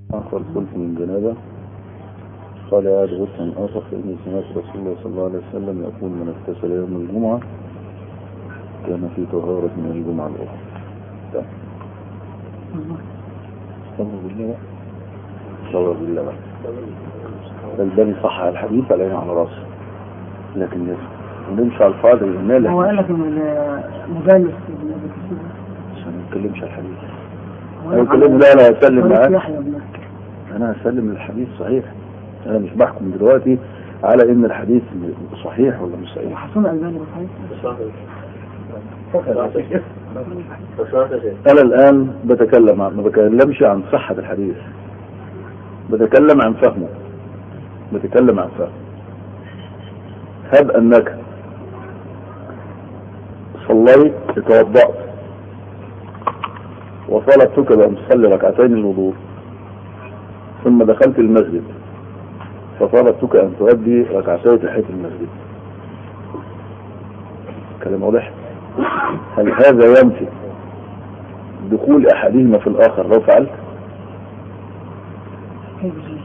آخر قلت من جنابة قال عاد غسلا آخر فإني سمعت رسول الله صلى الله عليه وسلم يقول من اغتسل يوم الجمعة كان في طهارة من الجمعة الأخرى ده. صلوا بالله بقى. صلوا بالله بقى. الباني صح على الحديث علينا على راسه لكن نمشي على الفاضل المالك هو قال لك ان المجلس عشان ما نتكلمش على الحديث انا بتكلم لا لا اسلم معاك يحيى بن انا هسلم الحديث صحيح انا مش بحكم دلوقتي على ان الحديث صحيح ولا مش صحيح حسون الالباني صحيح انا الان بتكلم عن ما بتكلمش عن صحة الحديث بتكلم عن فهمه بتكلم عن فهمه هب انك صليت توضأت وطلبتك بأن تصلي ركعتين الوضوء ثم دخلت المسجد فطلبتك أن تؤدي ركعتي تحية المسجد كلام واضح هل هذا ينفي دخول أحدهما في الآخر لو فعلت كيف يصير؟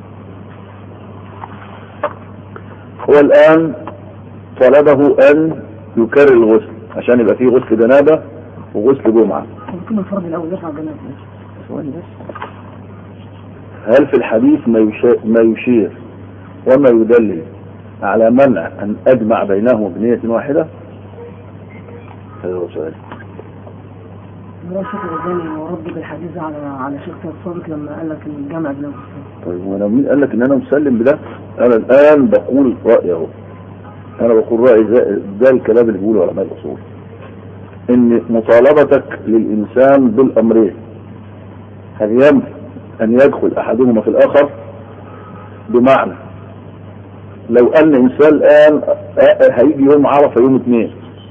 هو الآن طلبه أن يكرر الغسل عشان يبقى فيه غسل جنابة وغسل جمعة طب كل الفرد الاول يرفع الجنازه ثواني بس هل في الحديث ما يشير, ما يشير وما يدلل على منع أن أجمع بينهما بنية واحدة هذا هو سؤال هو الشيخ الغزالي ورد بالحديث ده على على شيخ سيد صادق لما قال لك ان الجامع بين القسطين طيب وانا مين قال لك ان انا مسلم بده انا الان بقول رايي اهو انا بقول رايي ده, ده الكلام اللي بيقوله علماء الاصول ان مطالبتك للانسان بالامرين هل ينفع ان يدخل احدهما في الاخر بمعنى لو ان انسان الان هيجي يوم عرفه يوم اثنين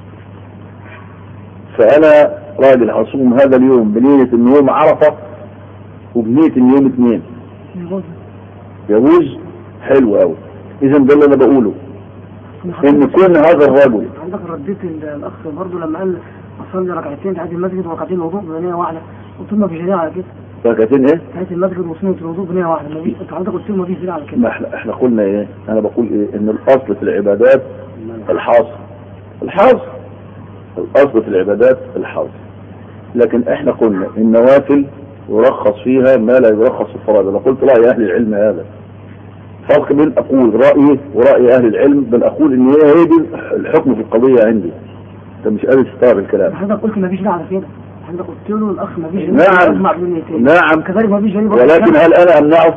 فانا راجل هصوم هذا اليوم بنية ان يوم عرفه وبنية ان يوم اثنين يجوز يجوز حلو قوي اذا ده اللي انا بقوله ان كون هذا الرجل عندك رديت ال- الاخ برضه لما قال اصلي ركعتين تحت المسجد وركعتين الوضوء بنيه واحده قلت له ما فيش دليل على كده ركعتين ايه تحت المسجد وسنه الوضوء بنيه واحده ما فيش انت حضرتك قلت له ما فيش دليل على كده ما احنا احنا قلنا ايه انا بقول ايه ان الاصل في العبادات الحاصل الحاصل الاصل في العبادات الحاصل لكن احنا قلنا النوافل يرخص فيها ما لا يرخص في الفرائض انا قلت راي اهل العلم هذا فرق بين اقول رايي وراي اهل العلم بل اقول ان هي هي دي الحكم في القضيه عندي انت مش قادر تستوعب الكلام حضرتك قلت ما فيش دليل على كده حضرتك قلت له الاخ ما فيش دليل نعم. اجمع بين النيتين نعم كذلك ما فيش دليل برضه ولكن هل انا امنعه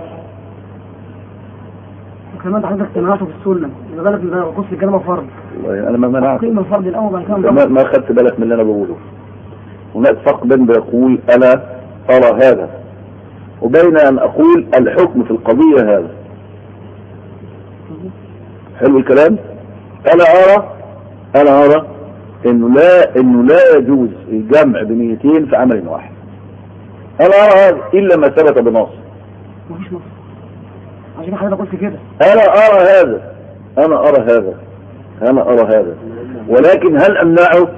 وكمان حضرتك سمعته في السنه يبقى بالك ده غسل الجنابه فرض والله انا ما منعت قيم الفرض الاول بعد كده ما, نضرب. ما خدت بالك من اللي انا بقوله هناك فرق بين بيقول انا ارى هذا وبين ان اقول الحكم في القضية هذا حلو الكلام انا ارى انا ارى انه لا انه لا يجوز الجمع بنيتين في عمل واحد انا ارى هذا الا ما ثبت بنص ما فيش نص عشان كده حضرتك قلت كده انا ارى هذا انا ارى هذا انا ارى هذا ولكن هل امنعه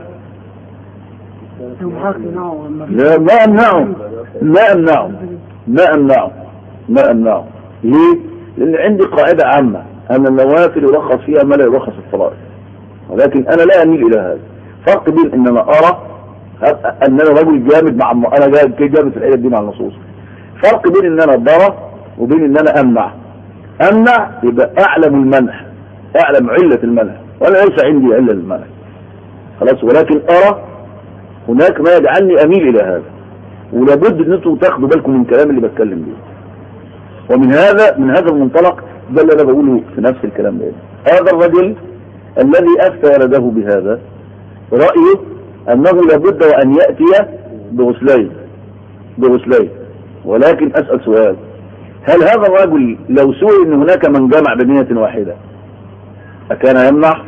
لو حضرتك تمنعه ما فيش لا ما امنعه ما امنعه ما امنعه ما امنعه ليه؟ لان عندي قاعدة عامة ان النوافل يرخص فيها ما لا يرخص في الفرائض ولكن انا لا اميل الى هذا فرق بين ان انا ارى ان انا رجل جامد مع الم- انا جامد كي جامد في الحاجات دي مع النصوص فرق بين ان انا برى وبين ان انا امنع امنع يبقى اعلم المنع اعلم علة المنع وانا ليس عندي علة المنع خلاص ولكن ارى هناك ما يجعلني اميل الى هذا ولابد ان انتم تاخدوا بالكم من الكلام اللي بتكلم بيه ومن هذا من هذا المنطلق ده اللي انا بقوله في نفس الكلام ده هذا الرجل الذي افتى يده بهذا رايه انه لابد وان ياتي بغسلين بغسلين ولكن اسال سؤال هل هذا الرجل لو سئل ان هناك من جمع بنية واحدة اكان يمنع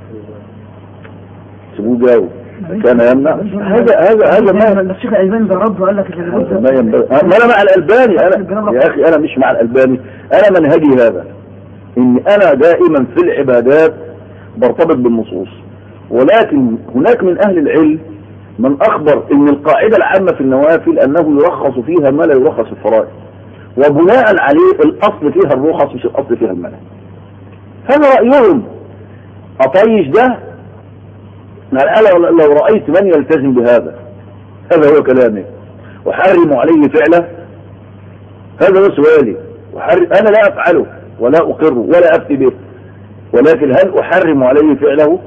سيبوه جاوب كان يمنع هذا هذا هذا ما بس الشيخ الالباني ده رد وقال لك اللي هذا ما ينبغي ما انا مع الالباني انا يا اخي انا مش مع الالباني انا منهجي هذا ان انا دائما في العبادات برتبط بالنصوص ولكن هناك من اهل العلم من اخبر ان القاعدة العامة في النوافل انه يرخص فيها ما لا يرخص في الفرائض وبناء عليه الاصل فيها الرخص مش الاصل فيها المنع هذا رايهم اطيش ده انا لو لو رايت من يلتزم بهذا هذا هو كلامي وحرم عليه فعله هذا هو سؤالي وحرم انا لا افعله ولا اقره ولا افتي به ولكن هل احرم عليه فعله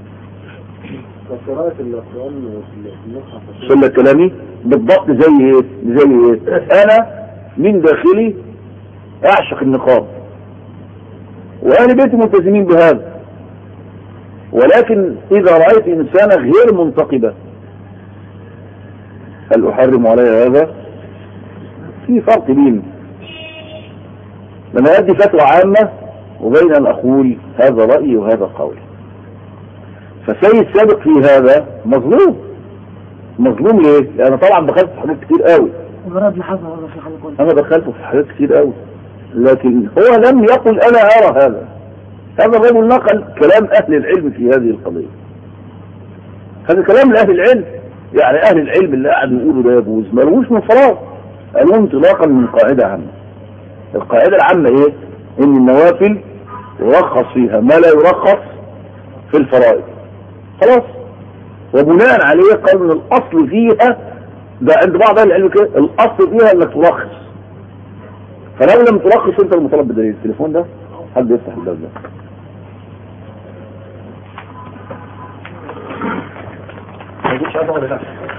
قراءة القرآن في المصحف سنة كلامي بالضبط زي ايه زي ايه انا من داخلي اعشق النقاب واهل بيتي ملتزمين بهذا ولكن اذا رأيت انسانة غير منتقبة هل احرم عليها هذا في فرق بين لما ادي فتوى عامة وبين ان اقول هذا رأيي وهذا قولي فسيد سابق في هذا مظلوم مظلوم ليه؟ لأن طبعا دخلت في حاجات كتير قوي مجرد لحظة هذا في حاجة قلت أنا دخلت في حاجات كتير قوي لكن هو لم يقل أنا أرى هذا هذا الرجل نقل كلام أهل العلم في هذه القضية هذا كلام لأهل العلم يعني أهل العلم اللي قاعد يقولوا ده يجوز ما لهوش من فراغ قالوا انطلاقا من قاعدة عامة القاعدة العامة إيه؟ إن النوافل يرخص فيها ما لا يرخص في الفرائض خلاص وبناء عليه قال ان الاصل فيها ده عند بعض اهل العلم كده الاصل فيها انك ترخص فلو لم ترخص انت المطالب بدليل التليفون ده حد يفتح الباب ده ما يجيش حاجه ولا لا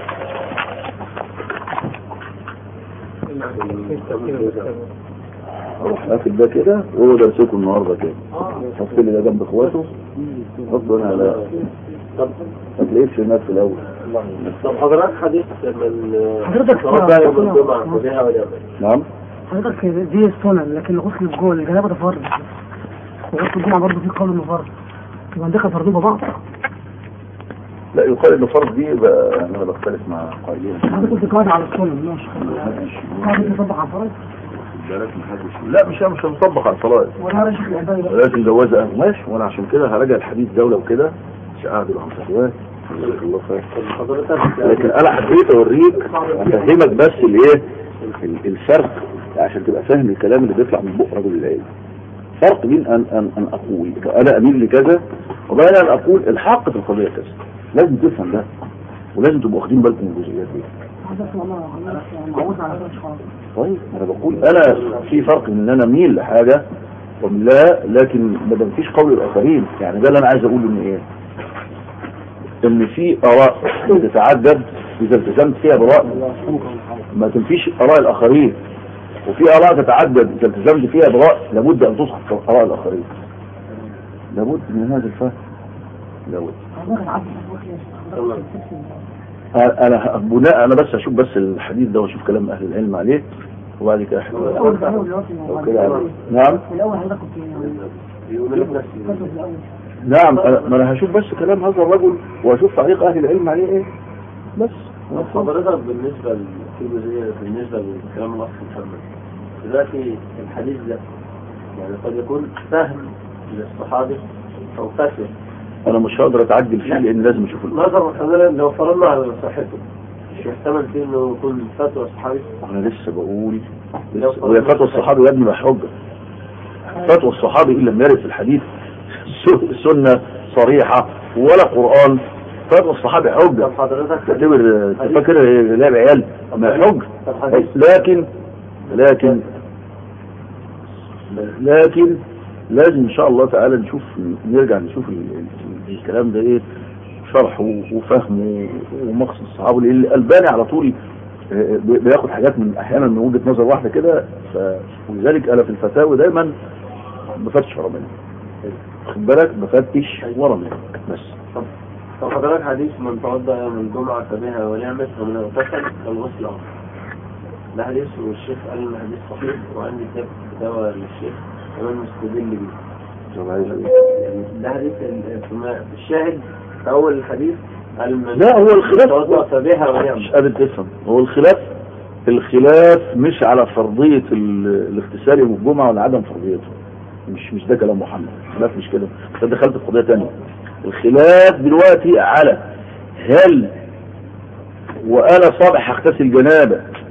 اروح قافل ده كده وهو درسكم النهارده كده حط لي ده جنب اخواته حطه انا على ما تلاقيش هناك في الاول طب حضرتك حديث من حضرتك توضع يوم سنة. الجمعة خذها ولا نعم حضرتك دي السنن لكن غسل الجول الجنابة ده فرض وغسل الجمعة برضه في قول انه فرض يبقى عندك فرضين ببعض لا يقال ان فرض دي بقى انا بختلف مع قائلين حضرتك قلت قاعدة على السنن ماشي قاعدة تطبق على الفرض لا مش مش هنطبق على الفرائض ولا هذا شيخ العبادي بقى ولكن جوازها ماشي وانا عشان كده هراجع الحديث دولة وكده مش قاعد مع فتواه جزاك الله خير حضرتك لكن انا حبيت اوريك افهمك بس الايه ال- الفرق عشان تبقى فاهم الكلام اللي بيطلع من بق رجل العلم فرق بين ان ان ان اقول انا اميل لكذا وبين ان اقول الحق في القضيه كذا لازم تفهم ده ولازم تبقوا واخدين بالكم من الجزئيات دي حضرتك والله معوز على فرض خالص طيب انا بقول انا في فرق ان انا اميل لحاجه ومن لا لكن ما دام فيش قول الاخرين يعني ده اللي انا عايز اقوله ان ايه ان في اراء تتعدد اذا التزمت فيها براء ما تنفيش اراء الاخرين وفي اراء تتعدد اذا التزمت فيها براء لابد ان تصحح اراء الاخرين لابد من هذا الفهم لابد حضرتك عبد انا بناء انا بس اشوف بس الحديث ده واشوف كلام اهل العلم عليه وبعد كده احنا الأول الأول دلوقتي لو كده عليه. نعم الأول حضرتك كنت يقول لك نفسي كنت في الأول نعم أنا- ما انا هشوف بس كلام هذا الرجل واشوف تعليق اهل العلم عليه ايه بس حضرتك بالنسبة ل- في جزئية بالنسبة لكلام الأخ محمد دلوقتي الحديث ده يعني قد يكون فهم للصحابي أو فتوى انا مش هقدر اتعجل فيه لان لازم اشوف ال- نظر مثلا لو فرضنا على صحته مش يحتمل فيه انه يكون فتوى صحابي انا لسه بقول لسه وهي فتوى الصحابي يا ابني ما حجه فتوى الصحابي ان لم يرد في الحديث س- سنه صريحه ولا قران فتوى الصحابي حجه طب حضرتك تعتبر تفكر لعب عيال ما حجه طب حديث لكن لكن لكن لازم ان شاء الله تعالى نشوف نرجع نشوف ال- ال- الكلام ده ايه شرحه وفهمه ومقصد الصحابه لان الالباني على طول آه، بي- بياخد حاجات من احيانا من وجهه نظر واحده كده ف- ولذلك انا في الفتاوى دايما بفتش ورا منك خد بالك بفتش ورا منك بس طب حضرتك حديث من توضأ يوم الجمعة فبها ونعمت ومن اغتسل فالغسل أفضل ده حديث والشيخ قال إن حديث صحيح وعندي كتاب فتاوى للشيخ كمان مستدل بيه طب عايز إيه؟ يعني ده حديث ال- في ما- في الشاهد في أول الحديث قال من لا هو الخلاف توضأ فبها مش ونعمت قادر تفهم هو الخلاف الخلاف مش على فرضية ال- الاغتسال يوم الجمعة ولا عدم فرضيته مش مش ده كلام محمد الخلاف مش كده انت دخلت في قضية تانية الخلاف دلوقتي على هل وانا صابح هغتسل جنابة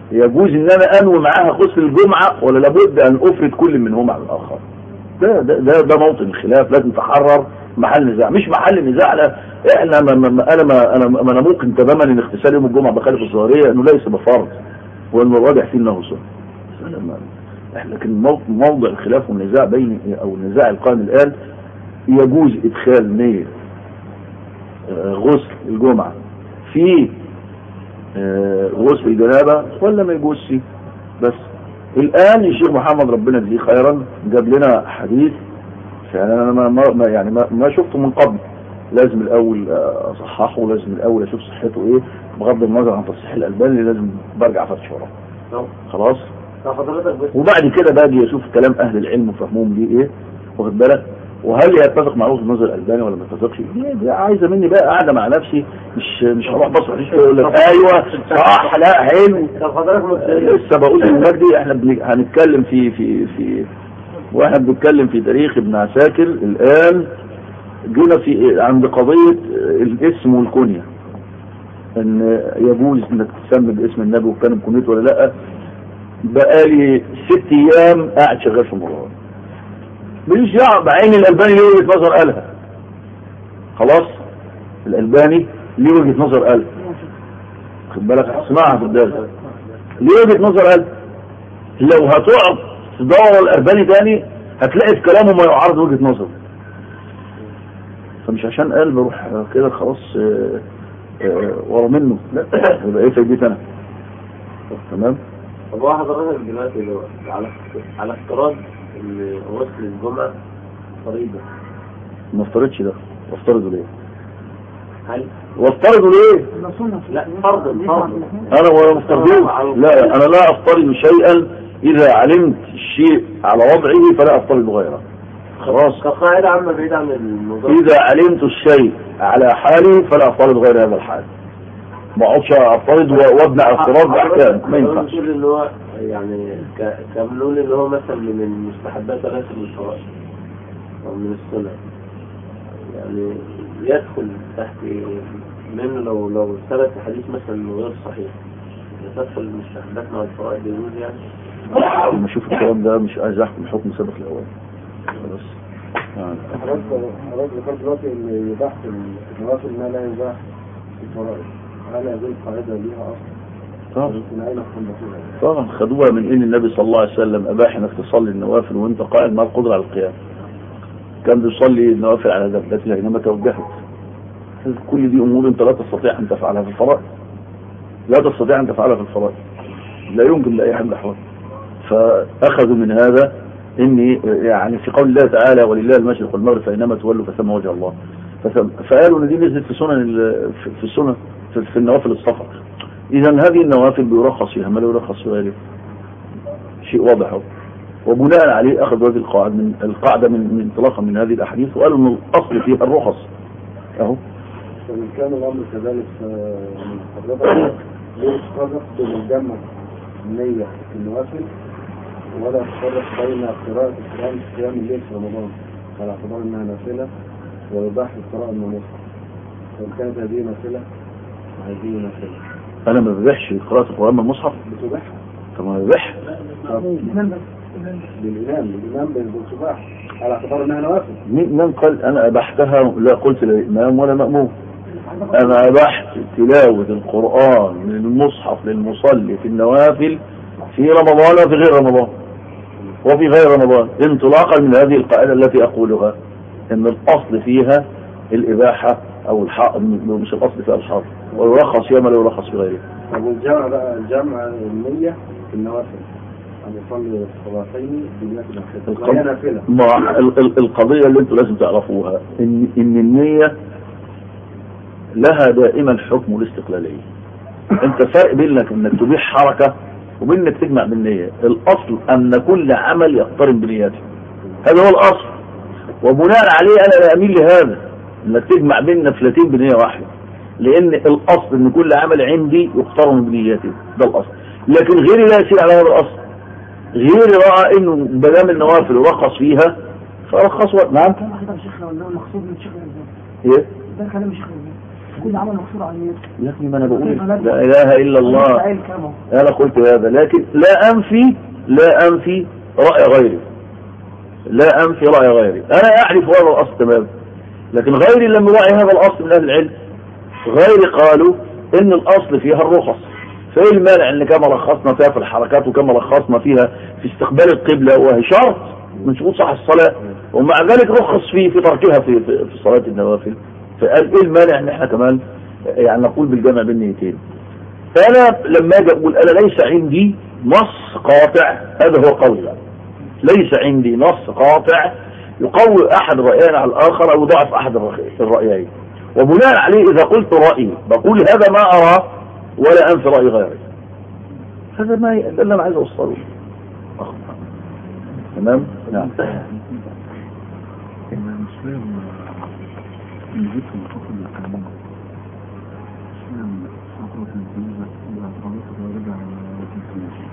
يجوز ان انا انوي معاها غسل الجمعه ولا لابد ان افرد كل منهما على الاخر ده ده ده, ده موطن الخلاف لازم تحرر محل نزاع مش محل نزاع لا احنا ما ما ما- انا ما انا ما انا ممكن تماما ان اغتسال يوم الجمعه بخالف الظاهريه انه ليس بفرض وان الراجح فيه انه سنه أنا ما- احنا لكن مو- موضع الخلاف والنزاع بين او النزاع القائم الان يجوز ادخال نيه آه، غسل الجمعه في آه، غسل الجنابه ولا ما يجوزش بس الان الشيخ محمد ربنا يجزيه خيرا جاب لنا حديث يعني انا ما ما ما- يعني ما, ما شفته من قبل لازم الاول آه، اصححه لازم الاول اشوف صحته ايه بغض النظر عن تصحيح الالباني لازم برجع افتش وراه طب خلاص طب حضرتك بس وبعد كده باجي اشوف كلام اهل العلم وفهمهم ليه ايه واخد بالك وهل يتفق مع وجهه نظر الالباني ولا ما يتفقش دي, دي عايزه مني بقى قاعده مع نفسي مش مش هروح بص على الشيء يقول لك ايوه صح لا حلو طب حضرتك متخيل لسه بقول المجدي احنا بن- هنتكلم في في في واحنا بنتكلم في تاريخ ابن عساكر الان جينا في عند قضيه الاسم والكنيه ان يجوز انك تسمي باسم النبي وكان بكنيته ولا لا بقالي ست ايام قاعد شغال في الموضوع ماليش دعوه بعين الالباني ليه وجهه نظر قالها خلاص الالباني ليه وجهه نظر قالها خد بالك اسمعها في الدرس ليه وجهه نظر قالها لو هتقعد تدور الالباني تاني هتلاقي في كلامه ما يعارض وجهه نظره فمش عشان قال بروح كده خلاص آه، آه، ورا منه لا يبقى ايه فايدتي انا تمام طب هو حضرتك دلوقتي لو على على افتراض ان غسل الجمعة فريضة ما افترضش ده وافترضه ليه هل وافترضه ليه لا سنة لا، فرض، فرض. انا ولا مفترضوش لا انا لا افترض شيئا اذا علمت الشيء على وضعه فلا افترض غيره خلاص كقاعدة عامة بعيد عن الموضوع اذا علمت الشيء على حالي فلا افترض غير هذا الحال ما اقعدش افترض و- وابني على افتراض باحكام ما ينفعش بتقول ان هو يعني ك- كبنقول ان هو مثلا من المستحبات وليس من الفرائض او من السنة يعني يدخل تحت منه لو لو ثبت حديث مثلا غير صحيح تدخل المستحبات مع الفرائض يجوز يعني لما اشوف الكلام ده مش عايز احكم حكم سابق الاول بس يعني حضرتك حضرتك ذكرت دلوقتي ان يباح في النوافل ما لا يباح في الفرائض هل هذه القاعدة ليها أصل؟ طبعا من أين استنبطوها؟ طبعا خدوها من ان النبي صلى الله عليه وسلم اباح انك تصلي النوافل وانت قائم مع القدره على القيام كان بيصلي النوافل على دابته اينما توجهت كل دي امور انت لا تستطيع ان تفعلها في الفرائض لا تستطيع ان تفعلها في الفرائض لا يمكن لاي حال من الاحوال فاخذوا من هذا اني يعني في قول الله تعالى ولله المشرق والمغرب فاينما تولوا فثم وجه الله فثم- فقالوا ان دي نزلت في سنن ال- في- في السنن في, في النوافل السفر اذا هذه النوافل بيرخص فيها ما لا يرخص في غيرها شيء واضح أهو. وبناء عليه اخذوا هذه القاعده من القاعده من من انطلاقا من هذه الاحاديث وقالوا ان الاصل فيها الرخص اهو فإن كان الأمر كذلك فمن حضرتك ليه تفرق بين الجمع النية في النوافل ولا تفرق بين قراءة القرآن في قيام الليل في رمضان على اعتبار أنها نافلة ويباح القراءة من المصحف فإن كانت هذه نافلة وهذه نافلة انا ما ببيحش قراءه القران من المصحف بتباح طب ما ببيح الإمام بس للإمام للإمام بتباح على اعتبار أنها نوافل مين من قال انا ابحتها لا قلت للامام ولا ماموم انا ابحت تلاوه القران من المصحف للمصلي في النوافل في رمضان وفي غير رمضان وفي غير رمضان انطلاقا من هذه القاعده التي اقولها ان الاصل فيها الاباحه او الحق مش الاصل فيها الحظ ويرخص فيها ما لا يرخص في غيره طب والجمع بقى الجمع النية في النوافل أن يصلي الصلاتين بنية نافلة وهي نافلة ما ال- ال- القضية اللي انتوا لازم تعرفوها ان ان النية لها دائما حكم الاستقلالية انت فرق بينك انك تبيح حركة وبين انك تجمع بالنية الاصل ان كل عمل يقترن بنيته هذا هو الاصل وبناء عليه انا لا اميل لهذا انك تجمع بين نفلتين بنية واحدة لان الاصل ان كل عمل عندي يقترن بنيته ده الاصل لكن غيري لا يسير على هذا الاصل غيري راى انه ما دام النوافل رخص فيها فرخص و... نعم كلام كده يا شيخ ولا المقصود من شيخ الألباني ايه ده كلام شيخ الألباني كل عمل مقصور على النية يا اخي ما انا بقول لا اله الا الله عيل كامل انا قلت هذا لكن لا انفي لا انفي راي غيري لا انفي راي غيري انا اعرف هذا الاصل تماما لكن غيري لم يراعي هذا الاصل من اهل العلم غيري قالوا ان الاصل فيها الرخص فايه المانع ان كما لخصنا فيها في الحركات وكما لخصنا فيها في استقبال القبله وهي شرط من شروط صح الصلاه ومع ذلك رخص في في تركها في في, في صلاه النوافل فقال ايه المانع ان احنا كمان يعني نقول بالجمع بين نيتين فانا لما اجي اقول انا ليس عندي نص قاطع هذا هو قولي بقى. ليس عندي نص قاطع يقوي احد الرايين على الاخر او يضعف احد الرأي- الرايين وبناء عليه اذا قلت رايي بقول هذا ما اراه ولا انفي راي غيري هذا ما ي- ده اللي انا عايز اوصله تمام نعم انا مش فاهم اللي جبت الفقر اللي كان مش فاهم فقرة الجيزة إذا خلصت ورجع على الجيزة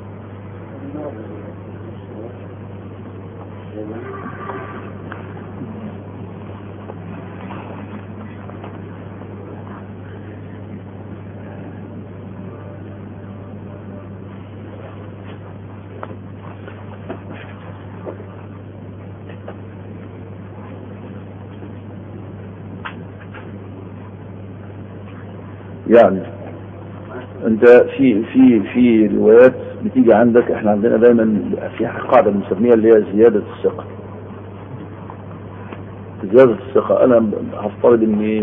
يعني انت في في في روايات بتيجي عندك احنا عندنا دايما في قاعده بنسميها اللي هي زياده الثقه زياده الثقه انا هفترض اني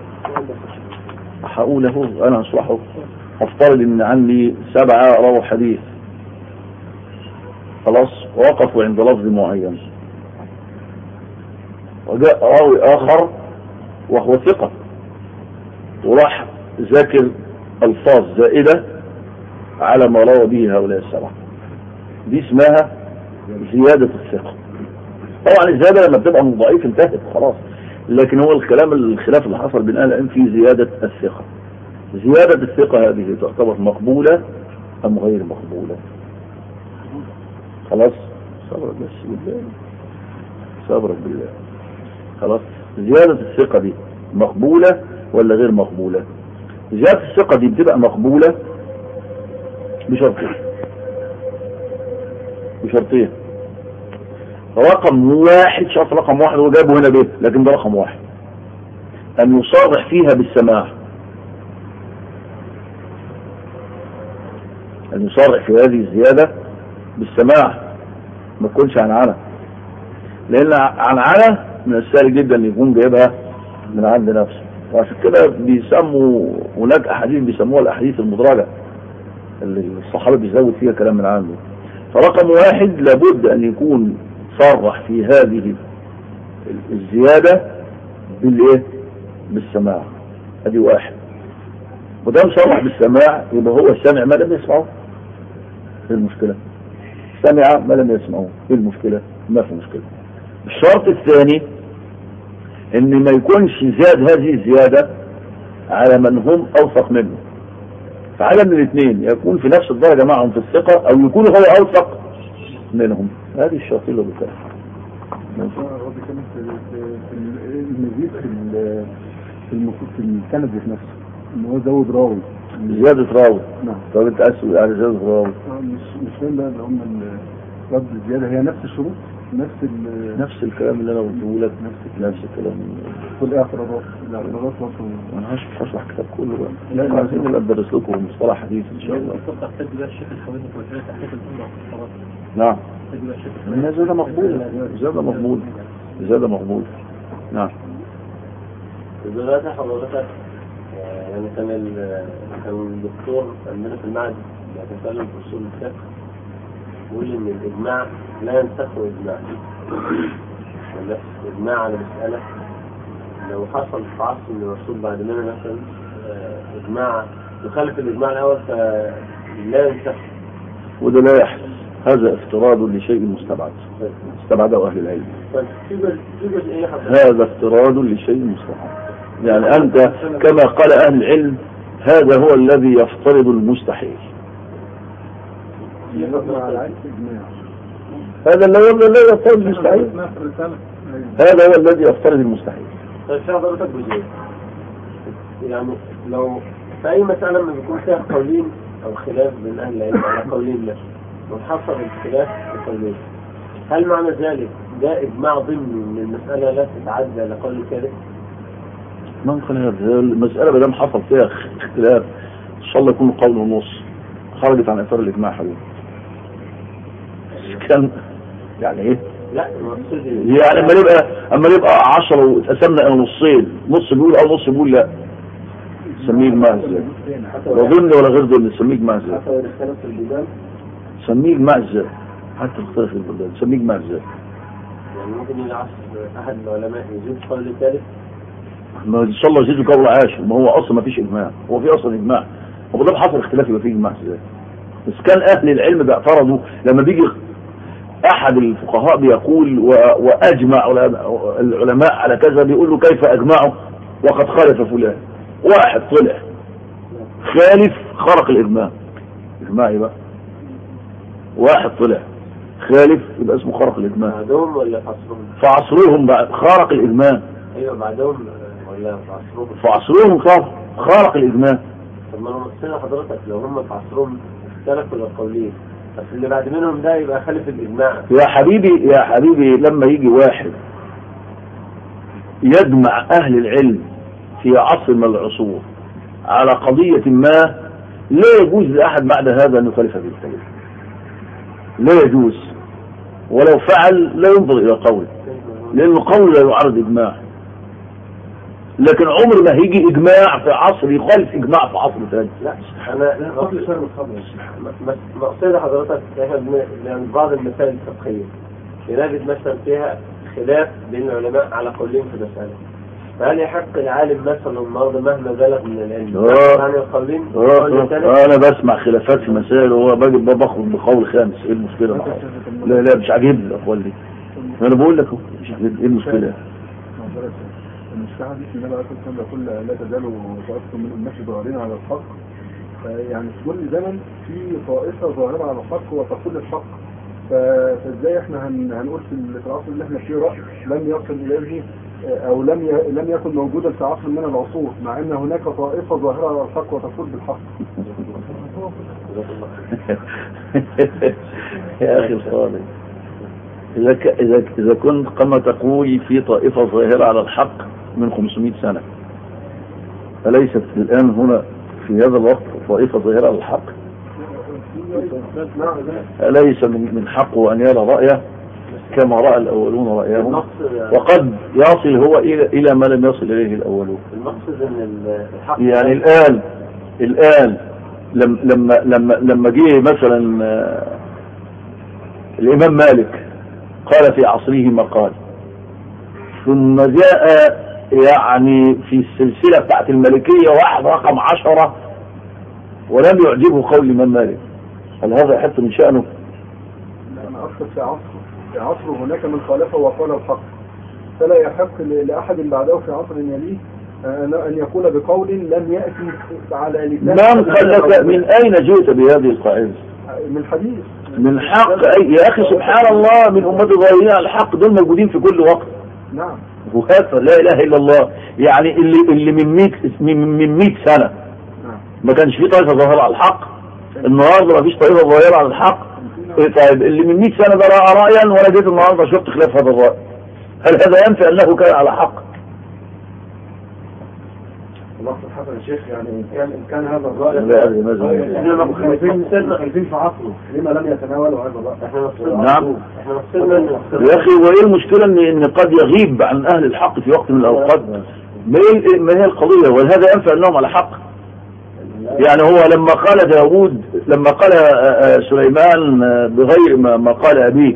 هقوله انا هشرحه هفترض ان عندي سبعه رووا حديث خلاص وقفوا عند لفظ معين وجاء راوي اخر وهو ثقه وراح ذاكر الفاظ زائده على ما روى به هؤلاء السبعه دي اسمها زياده الثقه طبعا الزياده لما بتبقى من ضعيف انتهت خلاص لكن هو الكلام الخلاف اللي حصل بين اهل العلم في زياده الثقه زياده الثقه هذه تعتبر مقبوله ام غير مقبوله خلاص صبرك بس بالله صبرك بالله خلاص زياده الثقه دي مقبوله ولا غير مقبوله زياده الثقه دي بتبقى مقبوله بشرطين بشرطين رقم واحد شرط رقم واحد هو جابه هنا بيت لكن ده رقم واحد ان يصرح فيها بالسماع ان يصرح في هذه الزيادة بالسماع ما تكونش عن عنا لان عن عنا من السهل جدا ان يكون جايبها من عند نفسه وعشان كده بيسموا هناك احاديث بيسموها الاحاديث المدرجة اللي الصحابة بيزود فيها كلام من عنده فرقم واحد لابد ان يكون صرح في هذه الزيادة بالايه بالسماع ادي واحد ودام صرح بالسماع يبقى هو سمع ما لم يسمعه ايه المشكلة سمع ما لم يسمعه ايه المشكلة ما في مشكلة الشرط الثاني ان ما يكونش زاد هذه الزيادة على من هم اوثق منه فعلى من الاثنين يكون في نفس الدرجة معهم في الثقة او يكون هو اوثق منهم هذه الشرطين اللي بتاعها هو بيتكلم في في- في المزيد في ال- في المفروض في السند ذات نفسه ان هو زود راوي زيادة راوي نعم طب انت اسوي على زيادة راوي آه، مش مش فاهم بقى اللي هم ال- رد الزياده هي نفس الشروط نفس ال نفس الكلام اللي انا قلته لك نفس نفس الكلام والاعتراضات الاعتراضات برضه انا هش- هشرح الكتاب كله بقى لا، لا لا. عايزين نبقى ندرس لكم مصطلح حديث ان شاء الله تحتاج بقى الشيخ الحوادث والحاجات تحتاج الأمة والصلاة نعم تحتاج بقى الشيخ هي زيادة مقبولة زيادة مقبولة زيادة مقبولة نعم دلوقتي حضرتك آه، يعني كان ال- كان الدكتور عندنا في المعهد بيتكلم في اصول الفقه بيقول ان الاجماع لا ينسخه اجماع ولا اجماع على مساله لو حصل في عصر من الرسول بعد منه مثلا آه، اجماع يخالف الاجماع الاول فلا ينسخ وده لا يحدث هذا افتراض لشيء مستبعد استبعده اهل العلم طيب في جزء- في جزئيه حضرتك هذا افتراض لشيء مستحيل يعني أنت كما قال أهل العلم هذا هو الذي يفترض المستحيل يبقى على عكس اجماع هذا الذي الذي يفترض المستحيل هذا هو الذي يفترض المستحيل طيب في حضرتك جزئيه يعني لو في أي مسألة ما بيكون فيها قولين أو خلاف بين أهل العلم على قولين مثلا وحصل الخلاف بقولين هل معنى ذلك ده إجماع ضمني من المسألة لا تتعدى لقول الثالث؟ ما خلاف المسألة ما دام حصل فيها اختلاف إن شاء الله يكون قول ونص خرجت عن إطار الإجماع حبيبي كان يعني إيه؟ لا المقصود يعني اما نبقى اما نبقى 10 واتقسمنا الى نصين نص بيقول او نص بيقول لا سميه اجماع ازاي حتى لا ضمن ولا غير ضمن سميه اجماع ازاي حتى وإن اختلف البلدان سميه اجماع ازاي حتى اختلف البلدان سميه اجماع ازاي يعني ممكن يجي عصر أحد العلماء يزيد قول الثالث ما ان شاء الله يزيدوا قول عاشر ما هو اصلا ما فيش اجماع هو في اصلا اجماع هو ده حصل اختلاف يبقى فيه اجماع ازاي بس كان اهل العلم بيعترضوا لما بيجي احد الفقهاء بيقول و... واجمع علماء- العلماء على كذا بيقول له كيف اجمعوا وقد خالف فلان واحد طلع خالف خرق الاجماع اجماع إيه بقى واحد طلع خالف يبقى اسمه خرق الاجماع بعدهم ولا في عصرهم؟ في عصرهم بقى خرق الاجماع أيوه بعدهم ولا في عصرهم؟ في عصرهم خرق خرق الاجماع طب ما انا مقصد حضرتك لو هم في عصرهم اختلفوا القولين بس اللي بعد منهم ده يبقى خالف الاجماع يا حبيبي يا حبيبي لما يجي واحد يجمع أهل العلم في عصر من العصور على قضية ما لا يجوز لأحد بعد هذا أن يخالف هذه القضية لا يجوز ولو فعل لا ينظر إلى قوله لأنه قول لا يعارض إجماع لكن عمر ما هيجي إجماع في عصر يخالف إجماع في عصر ثاني لا انا قبل شهر الخمر مقصد حضرتك احنا بن- يعني بعض المسائل الفقهيه بنجد مثلا فيها خلاف بين العلماء على قولين في مساله فهل يحق العالم مثلا النهارده مهما بلغ من العلم آه. يحق عن القولين آه، قول آه، الثالث؟ انا بسمع خلافات في مسائل وهو باجي باخد بقول خامس ايه المشكله لا لا مش عاجبني الاقوال دي انا بقول لك اهو مش عاجبني ايه المشكله مش في حديث النبي عليه الصلاه والسلام يقول لا تزال طائفه من امتي ظاهرين على الحق يعني في كل زمن في طائفه ظاهره على الحق وتقول الحق ف- فازاي احنا هن- هنقول في ال- في العصر اللي احنا فيه راي لم يصل اليه آه، او لم ي- لم يكن موجودا في عصر من العصور مع ان هناك طائفه ظاهره على الحق وتقول بالحق يا اخي الفاضل اذا ك... اذا اذا كنت كما تقول في طائفه ظاهره على الحق من 500 سنه أليست الآن هنا في هذا الوقت طائفة ظاهرة على الحق أليس من من حقه أن يرى رأيه كما رأى الأولون رأيهم المقصد وقد يصل هو إلى إلى ما لم يصل إليه الأولون المقصد ان ال- الحق يعني الآن الآن لم لما لما لما جه مثلا آه، الإمام مالك قال في عصره ما قال ثم جاء يعني في السلسلة بتاعت الملكية واحد رقم عشرة ولم يعجبه قول الإمام مالك هل هذا يحط من شأنه؟ أنا أقصد في عصره في عصره هناك من خالفه وقال الحق فلا يحق ل- لأحد بعده في عصر يليه أن أن يقول بقول لم يأتي على لسان من قال لك من أين جئت بهذه القاعدة؟ من حديث من حق أي يا أخي سبحان الله من أمة الظاهرين على الحق دول موجودين في كل وقت نعم وهذا لا اله الا الله يعني اللي اللي من 100 من من 100 سنه نعم ما كانش في طائفه ظاهره على الحق النهارده ما فيش طائفه ظاهره على الحق إيه طيب اللي من 100 سنه ده راى رايا وانا جيت النهارده شفت خلاف هذا الراي هل هذا ينفي انه كان على حق؟ الله سبحانه يا شيخ يعني إن كان إن كان هذا الرأي لا أدري ماذا إحنا مخالفين مخالفين في عصره لما لم يتناولوا هذا الرأي احنا مقصدنا نعم احنا مقصدنا ان يا اخي وايه المشكله ان ان قد يغيب عن اهل الحق في وقت من الاوقات ما هي ما هي القضيه وهذا ينفي انهم على حق يعني هو لما قال داوود لما قال آه، آه، سليمان آه، بغير ما ما قال ابيه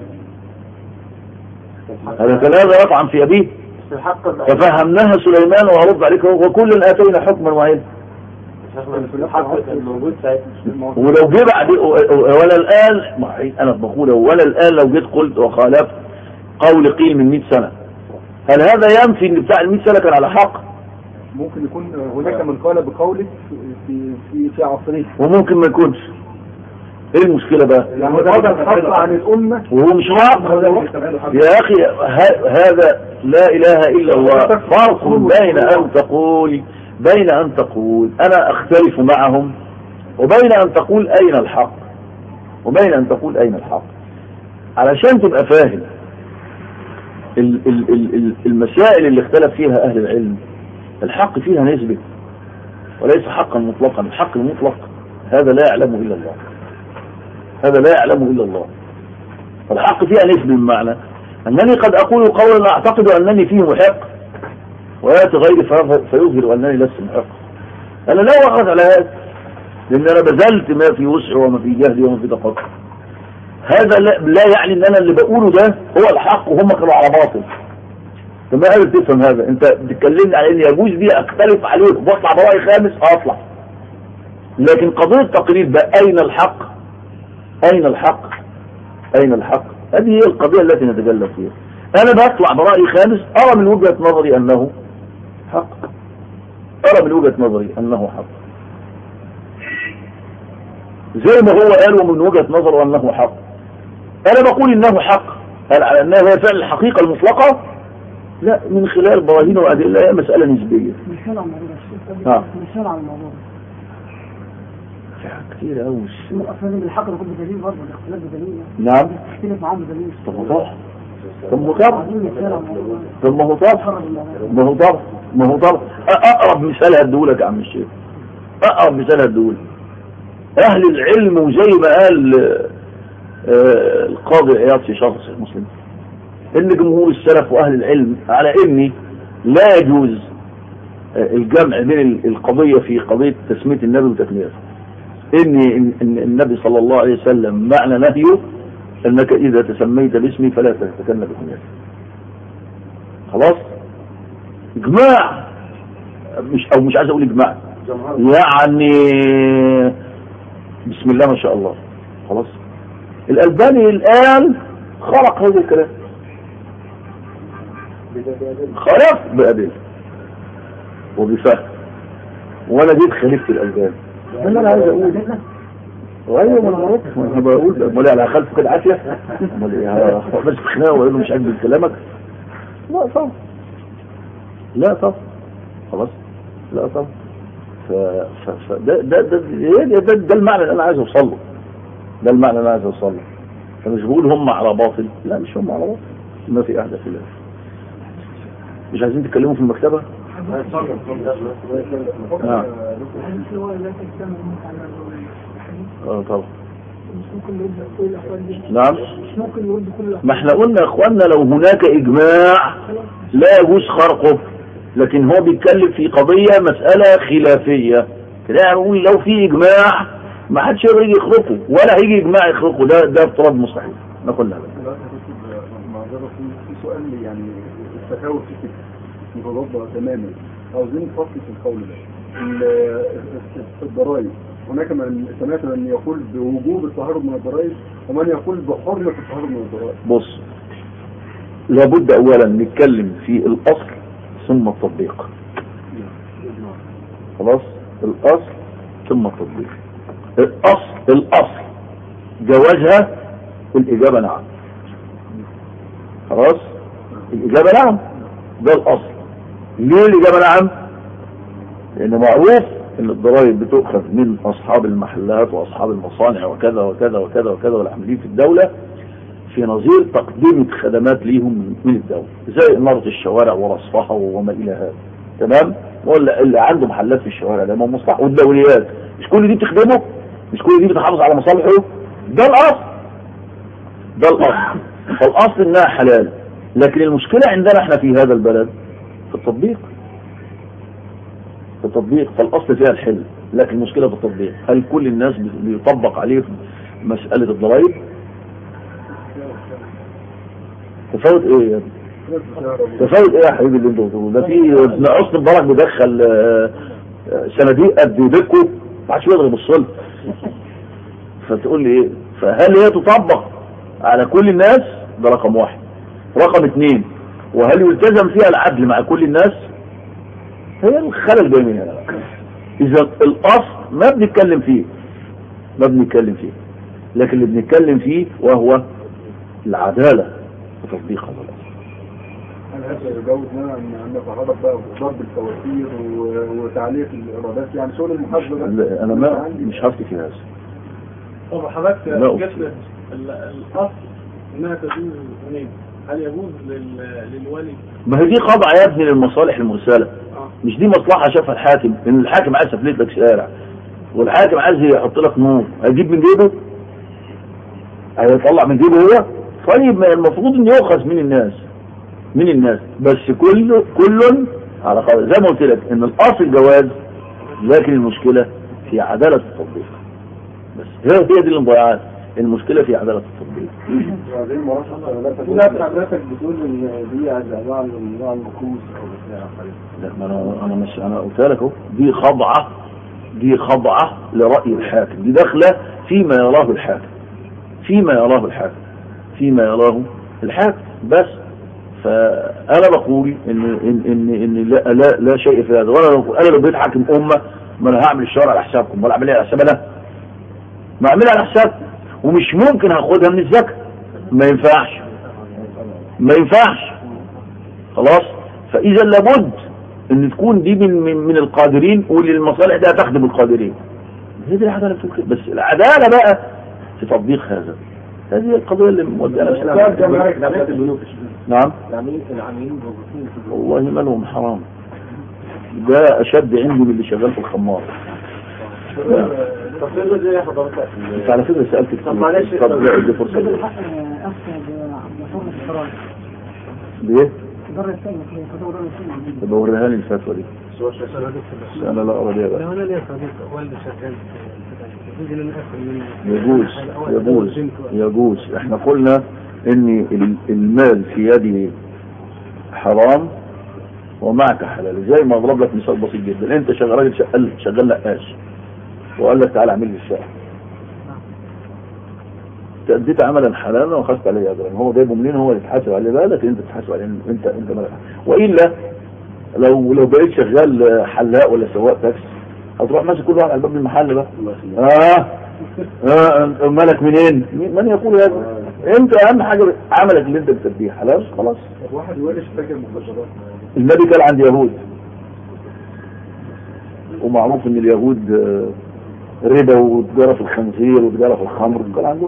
هذا كان هذا يطعن في ابيه بس الحق ففهمناها سليمان وارد عليك وكل اتينا حكما وعلما الحق كان موجود ساعتها ولو جه بعد ولا الان ما هي- انا بقول ولا الان لو جيت قلت وخالفت قول قيل من 100 سنه هل هذا ينفي ان بتاع ال 100 سنه كان على حق ممكن يكون هناك من قال بقوله في في في, في عصره وممكن ما يكونش ايه المشكله بقى يعني هذا الحق عن الأمة وهو مش واقع يا اخي ه- هذا لا اله الا الله فرق بين ان تقول بين أن تقول أنا أختلف معهم وبين أن تقول أين الحق وبين أن تقول أين الحق علشان تبقى فاهم ال- ال- ال- ال- المسائل اللي اختلف فيها أهل العلم الحق فيها نسبة وليس حقا مطلقا الحق المطلق هذا لا يعلمه إلا الله هذا لا يعلمه إلا الله فالحق فيها نسبة بمعنى أنني قد أقول قولا أعتقد أنني فيه محق ويأتي غيري في- فيظهر أنني لست محق أنا لا وقعت على هذا لأن أنا بذلت ما في وسعي وما في جهدي وما في طاقتي هذا لا, لا يعني أن أنا اللي بقوله ده هو الحق وهم كانوا على باطل فما قادر تفهم هذا أنت بتكلمني على أن يجوز دي أختلف عليك واطلع برأي خامس أطلع لكن قضية تقرير بقى أين الحق أين الحق أين الحق هذه هي القضية التي نتكلم فيها أنا بطلع برأي خامس أرى من وجهة نظري أنه حق أرى من وجهة نظري أنه حق زي ما هو قال ومن وجهة نظره أنه حق أنا بقول إنه حق هل على أنها هي فعل الحقيقة المطلقة لا من خلال براهين وأدلة هي مسألة نسبية مثال على الموضوع ده آه. مثال على الموضوع في حاجات كتير قوي ده أصلا بالحق ده كله بدليل برضه الاختلاف بدليل نعم تختلف معاهم بدليل طب ما طبعا طب ما طبعا عايزين مثال على الموضوع ده. طب ما هو طبعا خرج الموضوع ما هو طبعا ما هو طبعا أ- اقرب مثال هديهولك يا عم الشيخ اقرب مثال هديهولك اهل العلم وزي ما قال آه، آه، القاضي عياض في شرح صحيح مسلم ان جمهور السلف واهل العلم على ان لا يجوز آه، الجمع بين ال- القضيه في قضيه تسميه النبي وتكنيته ان إن- إن النبي صلى الله عليه وسلم معنى نهيه انك اذا تسميت باسمي فلا تتكلم بكنيته خلاص اجماع مش او مش عايز اقول اجماع يعني بسم الله ما شاء الله خلاص الالباني الان خلق هذا الكلام خلق بأدلة وبفهم وانا جيت خلفت الالباني ده اللي انا عايز اقول ايوه ما انا عرفت ما انا بقول امال ايه انا خلفه كده عافيه امال ايه بس خناقه واقول له مش عاجبني كلامك لا طبعا لا طبعا خلاص لا طبعا ف... ف... ف... ده ده ده, ده, ده, ده المعنى اللي انا عايز اوصل له ده المعنى اللي انا عايز اوصل له فمش بقول هم على باطل لا مش هم على باطل ما في احدى خلاف مش عايزين تتكلموا في المكتبه نعم الحديث اللي هو لا تجتمع على اه طبعا مش ممكن يرد كل الأحوال دي نعم مش ممكن يرد كل الأحوال ما احنا قلنا يا اخوانا لو هناك اجماع لا يجوز خرقه لكن هو بيتكلم في قضية مسألة خلافية كده يعني نقول لو في اجماع ما حدش يقدر يجي يخرقه ولا هيجي اجماع يخرقه ده ده افتراض مستحيل نقول لا دلوقتي هتكتب معذرة في في سؤال يعني التفاوت فيه كده متضاد تماما عاوزين نفصل في القول ده ال- الضرائب هناك من سمعت من يقول بوجوب التهرب من الضرائب ومن يقول بحرمة التهرب من الضرائب بص لابد اولا نتكلم في الاصل ثم التطبيق خلاص الاصل ثم التطبيق الاصل الاصل جوازها الاجابه نعم خلاص الاجابه نعم ده الاصل ليه الاجابه نعم لان معروف ان الضرائب بتؤخذ من اصحاب المحلات واصحاب المصانع وكذا وكذا وكذا وكذا والعاملين في الدوله في نظير تقديم خدمات ليهم من الدولة زي إنارة الشوارع ورصفها وما إلى هذا تمام ولا اللي عنده محلات في الشوارع ده ما هو مصلحة والدوليات مش كل دي بتخدمه مش كل دي بتحافظ على مصالحه ده الأصل ده الأصل فالأصل إنها حلال لكن المشكلة عندنا احنا في هذا البلد في التطبيق في التطبيق فالأصل فيها الحل لكن المشكلة في التطبيق هل كل الناس بيطبق عليه مسألة الضرائب تفاوت ايه يا ابني؟ تفاوت ايه يا حبيبي اللي انت بتقوله ده في ابن حسن مبارك بيدخل آه، آه، صناديق قد ايديكوا ما حدش يقدر يبص لها فتقول لي ايه فهل هي تطبق على كل الناس ده رقم واحد رقم اثنين وهل يلتزم فيها العدل مع كل الناس هي الخلل جاي من هنا بقى. اذا الاصل ما بنتكلم فيه ما بنتكلم فيه لكن اللي بنتكلم فيه وهو العدالة وتطبيق هذا الأصل جوز لنا ان ان نتعرض بقى ضرب الفواتير و- وتعليق الايرادات يعني شغل المحاسبه ده لا، انا ما مش هفتي في هذا طب حضرتك لا جبت أفتي. ال- الاصل انها تجوز منين؟ هل يجوز لل- للولي ما هي دي خضع يا ابني للمصالح المرسله اه مش دي مصلحه شافها الحاكم ان الحاكم عايز يفلت لك شارع والحاكم عايز يحط لك نور هيجيب من جيبه هيطلع من جيبه هو طيب ما المفروض ان يؤخذ من الناس من الناس بس كل كل على قدر زي ما قلت لك ان الاصل جواز لكن المشكله في عداله التطبيق بس هي هي دي اللي مضيعات المشكله في عداله التطبيق وبعدين مرافقة لا تكون لا حضرتك بتقول ان دي انواع من انواع المكوس او بتاع لا ما انا انا مش انا قلت لك اهو دي خضعه دي خضعه لراي الحاكم دي داخله فيما يراه الحاكم فيما يراه الحاكم فيما يراه الحاكم بس فانا بقول ان ان ان, إن لا, لا لا شيء في هذا وانا لو انا لو بقيت حاكم امه ما انا هعمل الشرع على حسابكم ولا اعملها على حساب انا ما اعملها على حسابكم ومش ممكن هاخدها من الزكاه ما ينفعش ما ينفعش خلاص فاذا لابد ان تكون دي من من, من القادرين واللي المصالح دي هتخدم القادرين هي دي العداله بتقول كده بس العداله بقى في تطبيق هذا هذه هي القضيه اللي مودانا في نعم العاملين العاملين موظفين في والله ما لهم حرام ده اشد عندي من اللي شغال في الخمار طب فين ازاي يا حضرتك انت على فكره سالت كتير طب معلش. طب لا، دي فرصه كده ليه؟ الحق أفسد مفهوم الفراغ ليه؟ ضر السنة في فتوى ضر السنة طب وريها لي الفتوى دي بس انا لا ارى ليه بقى لو انا ليا صديق والدي شغال في يجوز ان انا اكل منه يجوز يجوز يجوز احنا قلنا ان ال- المال في يدي حرام ومعك حلال زي ما اضرب لك مثال بسيط جدا انت شغال راجل شغال شغال نقاش وقال لك تعالى اعمل لي الشقه انت اديت عملا حلالا واخذت عليه اجرا هو جايبه منين هو اللي يتحاسب عليه بقى لكن انت تتحاسب عليه انت انت مالك والا لو لو بقيت شغال حلاق ولا سواق تاكسي هتروح ماسك كل واحد على باب المحل بقى اه اه مالك منين؟ من يقول هذا؟ انت اهم حاجه عملك اللي انت بتديه حلال خلاص واحد يورش تاجر مخدرات النبي كان عند يهود ومعروف ان اليهود آه، ربا وتجاره في الخنزير وتجاره في الخمر كان عندهم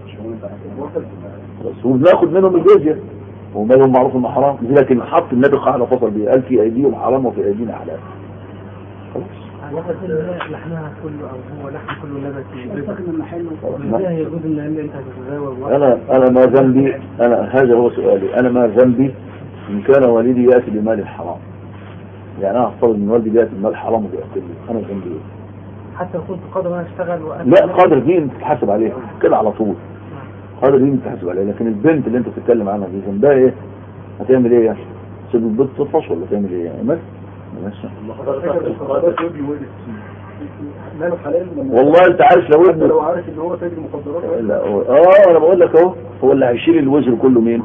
بس وبناخد منهم الجزيه ومالهم معروف انه حرام لكن حط النبي قاعده فصل بيه قال في ايديهم حرام وفي ايدينا حلال خلاص واحد لحمها كله او هو لحم كله نبتي ساكن المحل ازاي يجوز ان انت تتزاوج واحد انا انا ما ذنبي انا هذا هو سؤالي انا ما ذنبي ان كان والدي ياتي بمال الحرام يعني انا افترض ان والدي ياتي بمال حرام وبياكل لي انا ذنبي ايه؟ حتى كنت قادر ان اشتغل وانا لا قادر دي انت تتحاسب عليها كده على طول قادر دي انت تتحاسب عليها لكن البنت اللي انت بتتكلم عنها دي ذنبها ايه؟ هتعمل ايه يعني؟ تسيب البنت تطفش ولا تعمل ايه يعني؟ بس ماشي. تاجر مخدرات يوري يورش ماله حلال لما والله انت عارف لو حتى ابنه لو عارف ان هو تاجر مخدرات لا هو- اه انا بقول لك اهو هو اللي هيشيل الوزر كله مين؟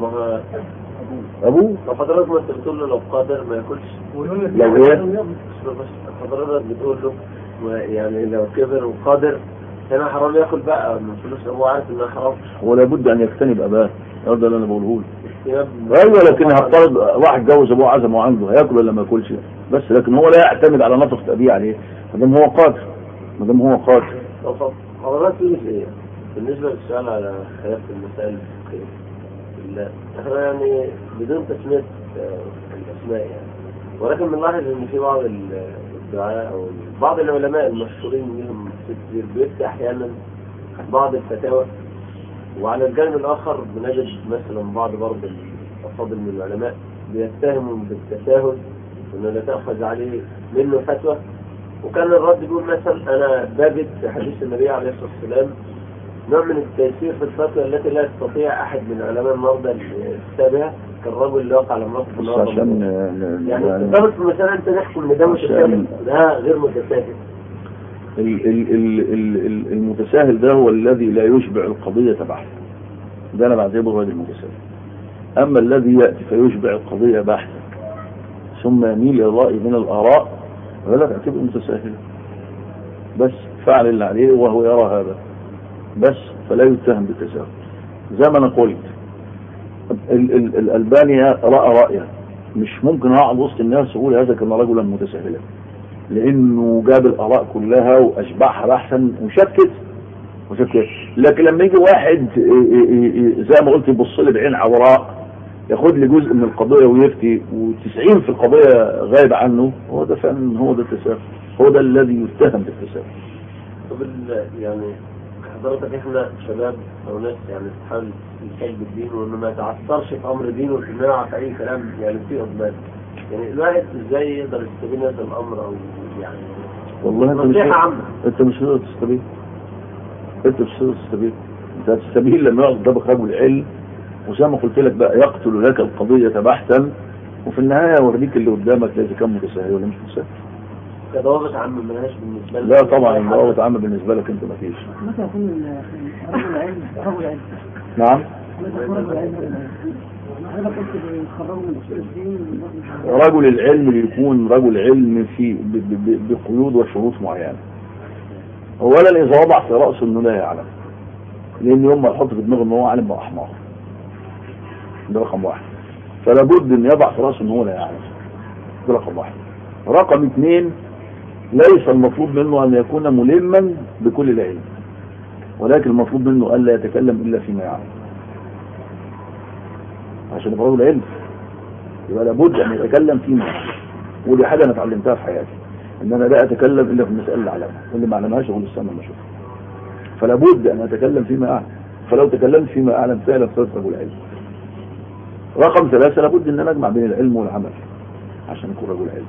ابوه لو حضرتك ما انت بتقول له لو قادر ما ياكلش لو ايه؟ بس حضرتك بتقول له يعني لو كبر وقادر هنا حرام ياكل بقى من فلوس هو عارف انها حرام هو لابد ان يجتنب اباه هذا اللي انا بقوله له يا- ايوه لكن هفترض واحد جوز ابوه عزم وعنده هياكل ولا ما ياكلش بس لكن هو لا يعتمد على نفقه ابيه عليه ما دام هو قادر ما دام هو قادر طب حضرتك تقول ايه؟ بالنسبه للسؤال على خلاف المسائل الفقهيه ال- احنا يعني بدون تسميه آه، الاسماء يعني ولكن بنلاحظ ان في بعض ال- الدعاء او بعض العلماء المشهورين منهم كتير بيفتح احيانا بعض الفتاوى وعلى الجانب الاخر بنجد مثلا بعض برضه الافاضل من العلماء بيتهموا بالتساهل وانه لا تاخذ عليه منه فتوى وكان الرد بيقول مثلا انا بجد في حديث النبي عليه الصلاه والسلام نوع من التيسير في الفتوى التي لا يستطيع احد من علماء النهارده الافتاء كالرجل اللي وقع على امراته في بس النهارده عشان ن- ن- يعني يعني تقدر في المسألة أنت تحكم إن ده متساهل ده غير متساهل ال- ال- ال- ال- ال- المتساهل ده هو الذي لا يشبع القضية بحثا ده انا بعتبره راجل متساهل اما الذي ياتي فيشبع القضية بحثا ثم يميل الى الراي من الاراء فلا تعتبره متساهلا بس فعل اللي عليه وهو يرى هذا بس فلا يتهم بالتساهل زي ما انا قلت ال- ال- الالباني راى رايا مش ممكن اقعد وسط الناس واقول هذا كان رجلا متساهلا لانه جاب الاراء كلها واشبعها بحثا وشكت وشكت لكن لما يجي واحد إيه إيه إيه زي ما قلت يبص لي بعين عوراء ياخد لي جزء من القضيه ويفتي و90 في القضيه غايب عنه هو ده فعلا هو ده التساهل هو ده الذي يتهم بالتساهل طب ال- يعني حضرتك احنا شباب او ناس يعني تحاول تحب الدين وانه ما يتعثرش في امر دينه وتمنعه في اي كلام يعني فيه اضمان يعني الواحد ازاي يقدر يستبين هذا الامر او يعني والله انت مش نصيحة عامة انت مش هتقدر تستبين انت مش هتقدر تستبين انت هتستبين لما يقعد قدامك رجل علم وزي ما قلت لك بقى يقتل لك القضية بحثا وفي النهاية يوريك اللي قدامك اذا كان متساهل ولا مش متساهل كضوابط عامة ملهاش بالنسبة لك لا طبعا الضوابط عامة بالنسبة لك انت ما فيش متى يكون ال- رجل علم رجل علم نعم متى يكون رجل علم رجل علم حضرتك قلت بيخرجوا من اصول الدين رجل العلم بيكون رجل علم في ب- ب- ب- بقيود وشروط معينة اولا اذا وضع في رأسه انه لا يعلم لان يوم ما يحط في دماغه ان هو عالم بقى حمار ده رقم واحد فلا بد ان يضع في رأسه ان هو لا يعلم ده رقم واحد رقم اثنين ليس المطلوب منه ان يكون ملما بكل العلم ولكن المطلوب منه الا يتكلم الا فيما يعلم عشان يبقى رجل علم يبقى لابد ان يتكلم فيما يعلم ودي حاجه انا اتعلمتها في حياتي ان انا لا اتكلم الا في المسائل اللي اعلمها واللي ما اعلمهاش اقول استنى ما اشوفها فلا بد ان اتكلم فيما اعلم فلو تكلمت فيما اعلم فعلا صرت رجل علم رقم ثلاثة لابد ان انا اجمع بين العلم والعمل عشان اكون رجل علم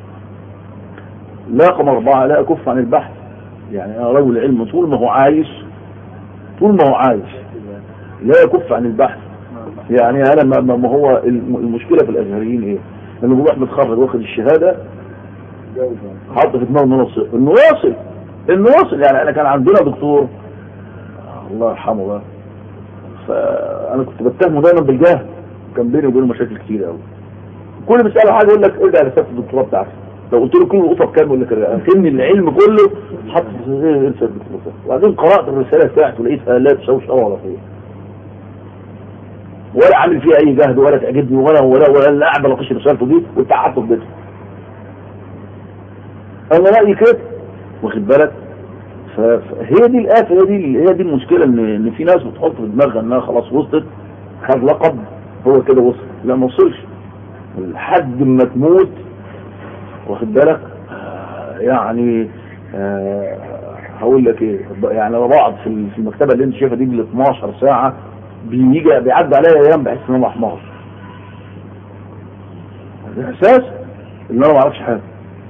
لا رقم اربعة لا اكف عن البحث يعني انا رجل علم طول ما هو عايش طول ما هو عايش لا يكف عن البحث يعني انا ما ما هو الم- المشكله في الازهريين ايه؟ انه بيروح متخرج واخد الشهاده حاط في دماغه انه يوصل انه واصل انه واصل يعني انا كان عندنا دكتور الله يرحمه بقى فانا كنت بتهمه دايما بالجهل كان بيني وبينه مشاكل كتير قوي كل ما اساله حاجه يقول لك ارجع لرساله الدكتوراه بتاعتك لو قلت له كل نقطه بكام يقول لك ارجع كان العلم كله حط في رساله الدكتوراه وبعدين قرات الرساله بتاعته لقيتها لا تساوي شر ولا خير ولا عامل فيها اي جهد ولا تعجبني ولا ولا ولا لا قاعد بناقش رسالته دي واتقعدت في بيته انا رايي كده واخد بالك ف- فهي دي الآفة هي دي هي دي المشكلة ان ان في ناس بتحط في دماغها انها خلاص وصلت خد لقب هو كده وصل لا ما وصلش لحد ما تموت واخد بالك آه، يعني آه، هقول لك ايه يعني انا بقعد في ال- في المكتبه اللي انت شايفها دي بال 12 ساعه بيجي بيعدي عليا ايام بحس ان انا حمار ده احساس ان انا ما اعرفش حاجه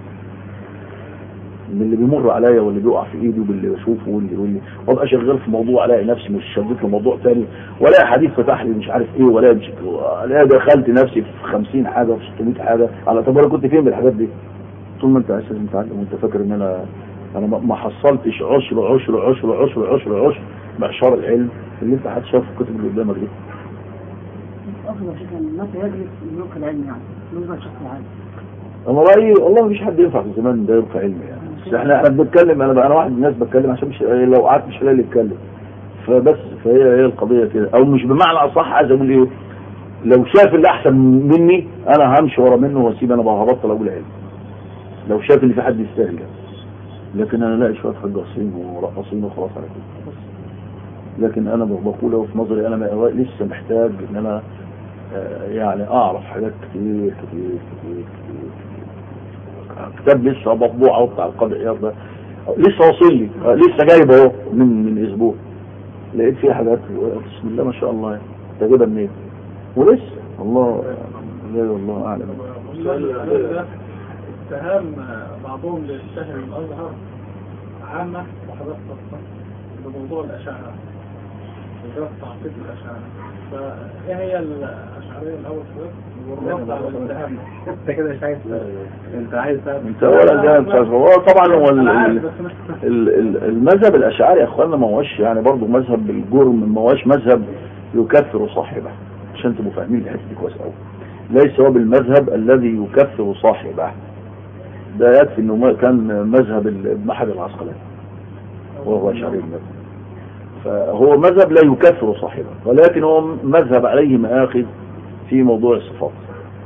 من اللي بيمر عليا واللي بيقع في ايدي واللي بشوفه واللي واللي وابقى شغال في موضوع الاقي نفسي مش شديت لموضوع تاني ولا حديث فتح لي مش عارف ايه ولا مش لا دخلت نفسي في 50 حاجه في 600 حاجه على طب انا كنت فين بالحاجات دي طول ما انت اساسا متعلم وانت فاكر ان انا انا ما- ما حصلتش عشر عشر عشر عشر عشر عشر معشار العلم اللي انت هتشوف في الكتب اللي قدامك دي أفضل شيء كان متى يجلس يلقي العلم يعني بالنسبة للشخص العادي انا رايي والله ما فيش حد ينفع في الزمان ده يبقى علمي يعني بس احنا احنا بنتكلم انا انا واحد من الناس بتكلم عشان مش لو قعدت مش هلاقي اللي يتكلم فبس فهي هي القضيه كده او مش بمعنى اصح عايز اقول ايه لو شاف اللي احسن مني انا همشي ورا منه واسيب انا بقى هبطل اقول علم لو شاف ان في حد يستاهل يعني. لكن انا الاقي شويه حجاصين ورقاصين وخلاص على كده بس لكن انا بقول له في نظري انا ما- لسه محتاج ان انا آه، يعني اعرف حاجات كتير كتير كتير كتير, كتير. كتاب لسه مطبوع اهو بتاع القاضي عياض ده لسه واصل لي آه، لسه جايبه اهو من من اسبوع لقيت فيه حاجات بسم الله ما شاء الله يعني تجيبها منين ولسه الله لا والله اعلم والسؤال ده اتهام بعضهم للسهل الازهر عامة وحضرتك خاصة بموضوع الأشاعرة وزارة تعقيد الأشاعرة فإيه هي الأشعرية الأول شوية والرد على الاتهام ده؟ انت كده مش عايز انت عايز تعرف انت ولا ده انت هو طبعا هو ال- أنا عارف ال- بس مش ال- ال- المذهب الاشعري يا اخوانا ما هوش يعني برضه مذهب بالجرم ما هوش مذهب يكفر صاحبه عشان تبقوا فاهمين الحته دي كويس قوي ليس هو بالمذهب الذي يكفر صاحبه ده يكفي انه ما- كان مذهب ال- ابن حجر العسقلاني وهو اشعري المذهب فهو مذهب لا يكفر صاحبه ولكن هو مذهب عليه مآخذ في موضوع الصفات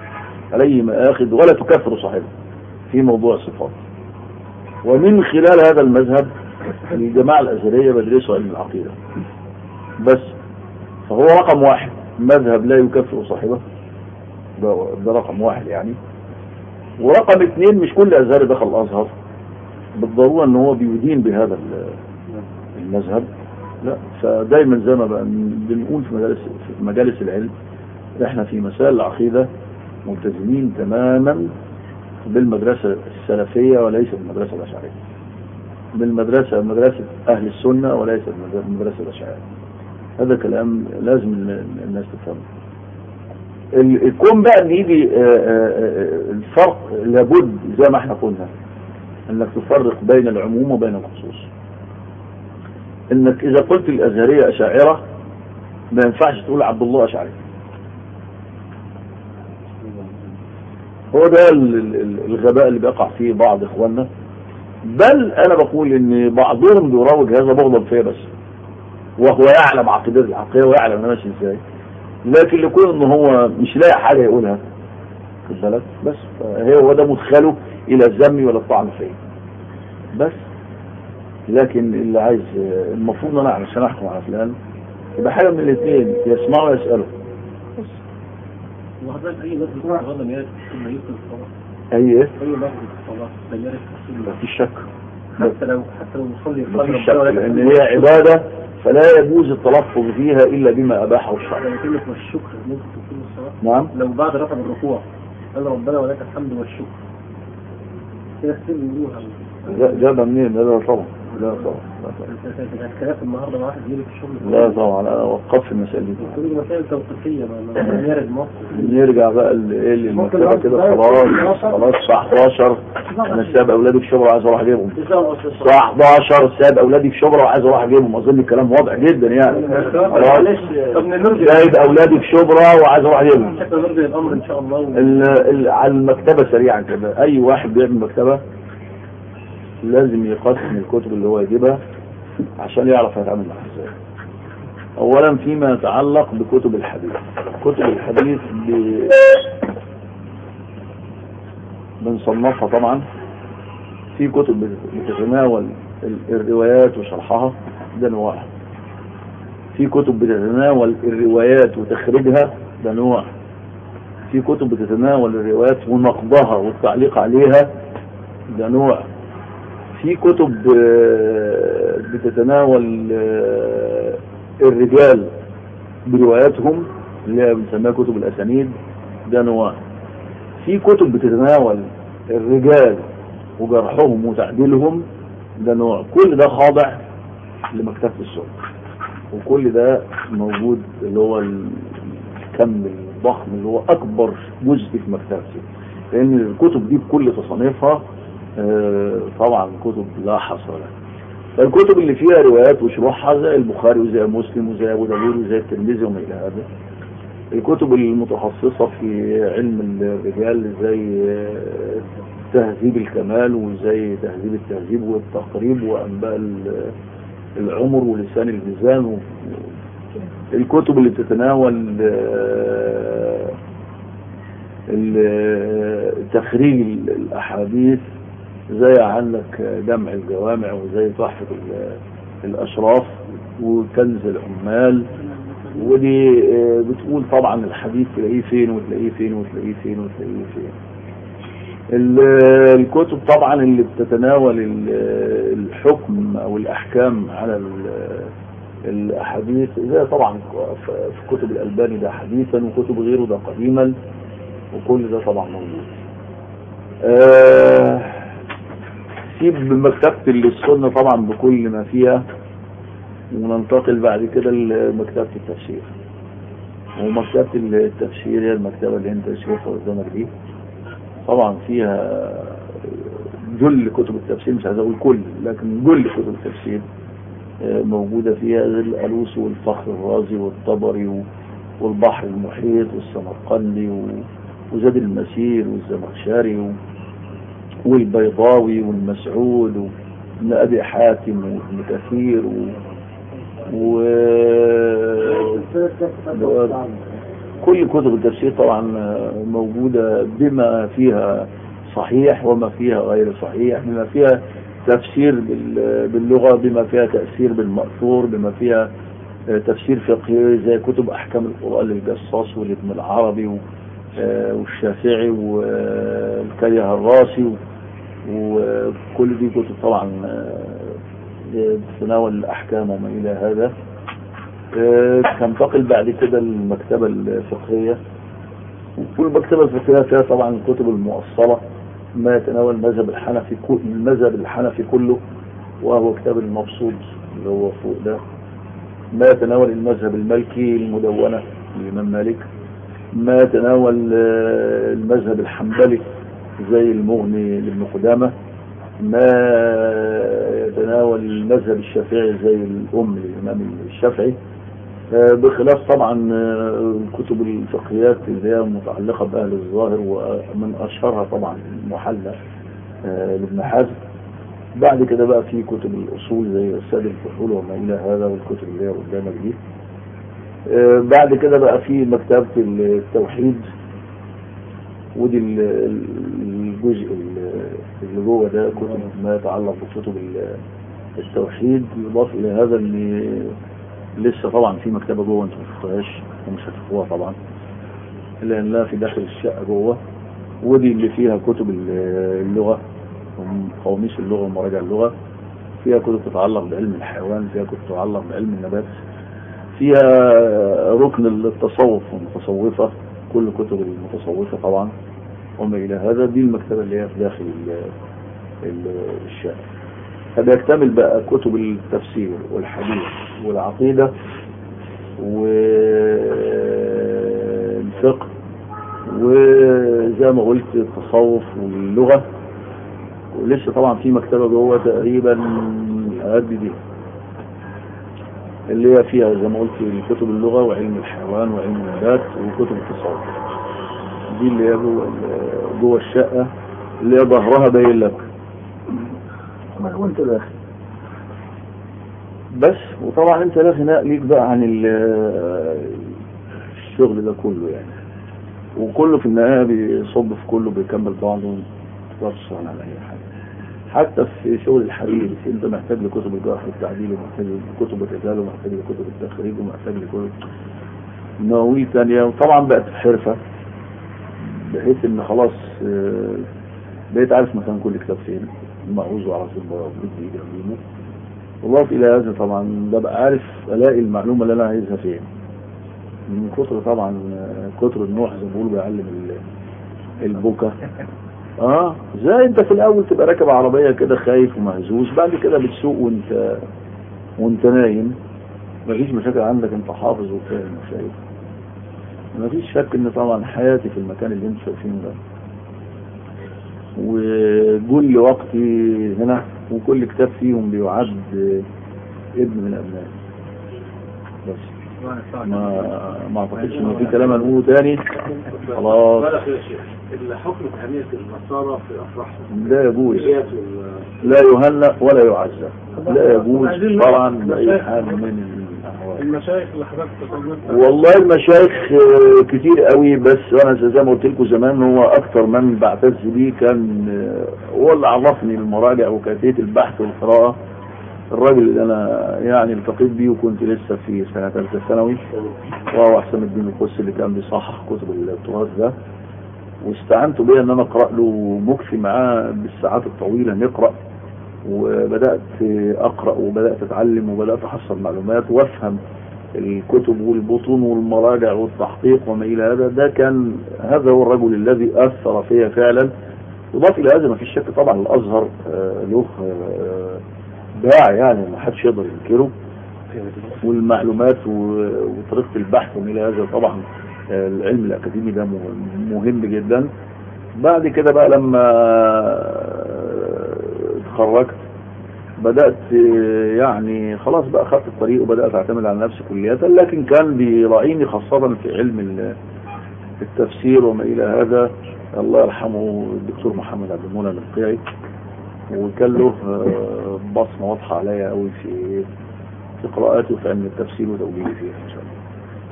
عليه مآخذ ولا تكفر صاحبه في موضوع الصفات ومن خلال هذا المذهب الجماعة الأزهرية بدرسوا علم العقيدة بس فهو رقم واحد مذهب لا يكفر صاحبه ده, ده رقم واحد يعني ورقم اثنين مش كل أزهري دخل الأزهر بالضرورة ان هو بيدين بهذا ال- المذهب لا فدايما زي ما بقى بنقول في مجالس في مجالس العلم احنا في مسائل العقيدة ملتزمين تماما بالمدرسة السلفية وليس بالمدرسة الأشعرية بالمدرسة مدرسة أهل السنة وليس بالمدرسة الأشعرية هذا كلام لازم ال- الناس تفهمه ال- الكون بقى ان يجي آه، آه، آه، الفرق لابد زي ما احنا قلنا انك تفرق بين العموم وبين الخصوص انك اذا قلت الازهرية اشاعرة ما ينفعش تقول عبد الله اشعري هو ده ال- ال- ال- الغباء اللي بيقع فيه بعض اخواننا بل انا بقول ان بعضهم بيروج هذا بغضا فيا بس وهو يعلم عقيدة العقيدة ويعلم انا ماشي ازاي لكن لكون ان هو مش لاقي حاجة يقولها خد بالك بس هي هو ده مدخله الى الذم ولا الطعن فيه بس لكن اللي عايز المفروض ان انا عشان احكم على فلان يبقى حاجه من الاثنين يسمعه ويساله وحضرتك اي لفظ استغاثه لم يرد ثم يدخل الصلاه اي ايه اي لفظ الصلاه لم يرد في السنه مفيش شك حتى لو حتى لو مصلي مفيش شك لان هي عباده فلا يجوز التلفظ فيها الا بما اباحه الشرع يعني كلمه والشكر ممكن تكون الصلاه نعم لو بعد رفع الركوع قال ربنا ولك الحمد والشكر كده كتير بيقولوها لا جابها منين لا لا طبعا لا طبعا لا طبعا كانت خلاف النهارده مع واحد يجي في الشغل لا طبعا انا وقفت المسائل دي كل دي مسائل توقيفيه ما ما- لم يرد موقف نرجع بقى ل- ايه للمكتبه كده خلاص خلاص الساعه 11 انا ساب اولادي في شبرا وعايز اروح اجيبهم الساعه 11 ساب اولادي في شبرا وعايز اروح اجيبهم اظن الكلام واضح جدا يعني خلاص طب نرجع سايب اولادي في شبرا وعايز اروح اجيبهم شكل نرجع الامر ان شاء الله و- ال- ال- على المكتبه سريعا كده اي واحد بيعمل مكتبه لازم يقسم الكتب اللي هو يجيبها عشان يعرف هيتعامل معاها ازاي اولا فيما يتعلق بكتب الحديث كتب الحديث ب... بنصنفها طبعا في كتب بت- بتتناول ال- الروايات وشرحها ده نوع في كتب بتتناول الروايات وتخريجها ده نوع في كتب بتتناول الروايات ونقضها والتعليق عليها ده نوع في كتب آه، بتتناول آه، الرجال برواياتهم اللي هي بنسميها كتب الأسانيد ده نوع في كتب بتتناول الرجال وجرحهم وتعديلهم ده نوع كل ده خاضع لمكتبة السنة وكل ده موجود اللي هو الكم الضخم اللي هو أكبر جزء في مكتبتي لأن الكتب دي بكل تصانيفها آه، طبعا كتب لا حصر لها فالكتب اللي فيها روايات وشروحها زي البخاري وزي مسلم وزي أبو داوود وزي الترمذي وما إلى هذا الكتب المتخصصة في علم الرجال زي آه، تهذيب الكمال وزي تهذيب التهذيب والتقريب وأنباء ال- العمر ولسان الميزان و- الكتب اللي بتتناول آه، ال- تخريج ال- الأحاديث زي عندك جمع الجوامع وزي تحفة ال- الأشراف وكنز العمال ودي آه، بتقول طبعا الحديث تلاقيه فين وتلاقيه فين وتلاقيه فين وتلاقيه فين ال- الكتب طبعا اللي بتتناول ال- الحكم او الاحكام على ال- الاحاديث زي طبعا في في كتب الالباني ده حديثا وكتب غيره ده قديما وكل ده طبعا موجود آه، سيب مكتبة السنة طبعا بكل ما فيها وننتقل بعد كده لمكتبة التفسير ومكتبة التفسير هي المكتبة اللي انت شايفها قدامك دي طبعا فيها جل كتب التفسير مش عايز اقول كل لكن جل كتب التفسير آه، موجودة فيها زي الألوسي والفخر الرازي والطبري و- والبحر المحيط والسمرقندي و- وزاد المسير والزمخشري و- والبيضاوي والمسعود وابن أبي حاتم وابن كثير و, و... كل كتب التفسير طبعا آه، موجودة بما فيها صحيح وما فيها غير صحيح بما فيها تفسير بال- باللغة بما فيها تأثير بالمأثور بما فيها آه، تفسير فقهي زي كتب أحكام القرآن للجصاص والابن العربي و- آه، والشافعي والكريه الراسي و- وكل دي كتب طبعا آه، بتتناول الأحكام وما إلى هذا آه، تنتقل بعد كده للمكتبة الفقهية والمكتبة الفقهية فيها طبعا الكتب المؤصلة ما يتناول المذهب الحنفي كل- المذهب الحنفي كله وهو كتاب المبسوط اللي هو فوق ده ما يتناول المذهب المالكي المدونة للإمام مالك ما يتناول آه، المذهب الحنبلي زي المغني لابن قدامة ما يتناول المذهب الشافعي زي الأم للإمام الشافعي آه، بخلاف طبعا آه، الكتب الفقهيات اللي هي متعلقة بأهل الظاهر ومن أشهرها طبعا المحلى آه، لابن حزم بعد كده بقى في كتب الأصول زي الساد الفحول وما إلى هذا والكتب اللي هي قدامك دي آه، بعد كده بقى في مكتبة التوحيد ودي ال- ال- الجزء ال- اللي جوه ده كتب ما يتعلق بكتب ال- التوحيد يضاف إلى هذا اللي لسه طبعا في مكتبة جوه انتم ما شفتوهاش ومش هتشوفوها طبعا لأنها في داخل الشقة جوه ودي اللي فيها كتب ال- اللغة قواميس اللغة ومراجع اللغة فيها كتب تتعلق بعلم الحيوان فيها كتب تتعلق بعلم النبات فيها ركن التصوف والمتصوفة كل كتب المتصوفة طبعا وما إلى هذا دي المكتبة اللي هي في داخل ال- ال- الشقة فبيكتمل بقى كتب التفسير والحديث والعقيدة والفقه وزي ما قلت التصوف واللغة ولسه طبعا في مكتبة جوه تقريبا قد دي اللي هي فيها زي ما قلت كتب اللغة وعلم الحيوان وعلم النبات وكتب التصوف دي اللي هي جوه ال- جوه الشقة اللي هي ظهرها باين لك وانت داخل بس وطبعا انت لا غناء ليك بقى عن ال- الشغل ده كله يعني وكله في النهاية بيصب في كله بيكمل بعضه وتوصل على أي حاجة حتى في شغل الحديث انت محتاج لكتب الجرح والتعديل ومحتاج لكتب الرجال ومحتاج لكتب التخريج ومحتاج لكتب مواويل تانية وطبعا بقت حرفة بحيث ان خلاص آه، بقيت عارف مكان كل كتاب فين المعوز على طول بقى بدي جنبينه وضاف الى هذا طبعا ببقى عارف الاقي المعلومة اللي انا عايزها فين من كتر طبعا آه، كتر النوح زي ما بيقولوا بيعلم ال- البكا اه زي انت في الاول تبقى راكب عربية كده خايف ومهزوز بعد كده بتسوق وانت وانت نايم مفيش مشاكل عندك انت حافظ وفاهم وشايف مفيش شك ان طبعا حياتي في المكان اللي انت شايفينه ده وكل وقتي هنا وكل كتاب فيهم بيعد ابن من ابنائي بس ما ما اعتقدش ان في كلام هنقوله تاني خلاص بلغ يا شيخ الحكم تهنئة النصارى في أفراحهم لا يجوز العيد وال- لا يهنأ ولا يعزى لا يجوز شرعا بأي حال من الأحوال المشايخ اللي حضرتك تقولت والله المشايخ آه، كتير قوي بس انا زي ما قلت لكم زمان هو اكتر من بعتز بيه كان آه، هو اللي عرفني المراجع وكيفيه البحث والقراءه الراجل اللي انا يعني التقيت بيه وكنت لسه في سنه ثالثه ثانوي وهو حسام الدين القدسي اللي كان بيصحح كتب التراث ده واستعنت بيه ان انا اقرا له مكفي معاه بالساعات الطويله نقرا وبدات اقرا وبدات اتعلم وبدات احصل معلومات وافهم الكتب والبطون والمراجع والتحقيق وما الى هذا ده كان هذا هو الرجل الذي اثر فيا فعلا يضاف الى هذا ما فيش شك طبعا الازهر آه، له آه، باع يعني ما حدش يقدر ينكره والمعلومات و- وطريقه البحث وما الى هذا طبعا آه، العلم الاكاديمي ده مهم- مهم جدا بعد كده بقى لما آه، اتخرجت بدأت آه، يعني خلاص بقى خدت الطريق وبدأت أعتمد على نفسي كلية لكن كان بيراعيني خاصة في علم ال- التفسير وما إلى هذا الله يرحمه الدكتور محمد عبد المنعم القيعي وكان له آه، بصمة واضحة عليا قوي في في قراءاتي وفي علم التفسير وتوجيهي فيها إن شاء الله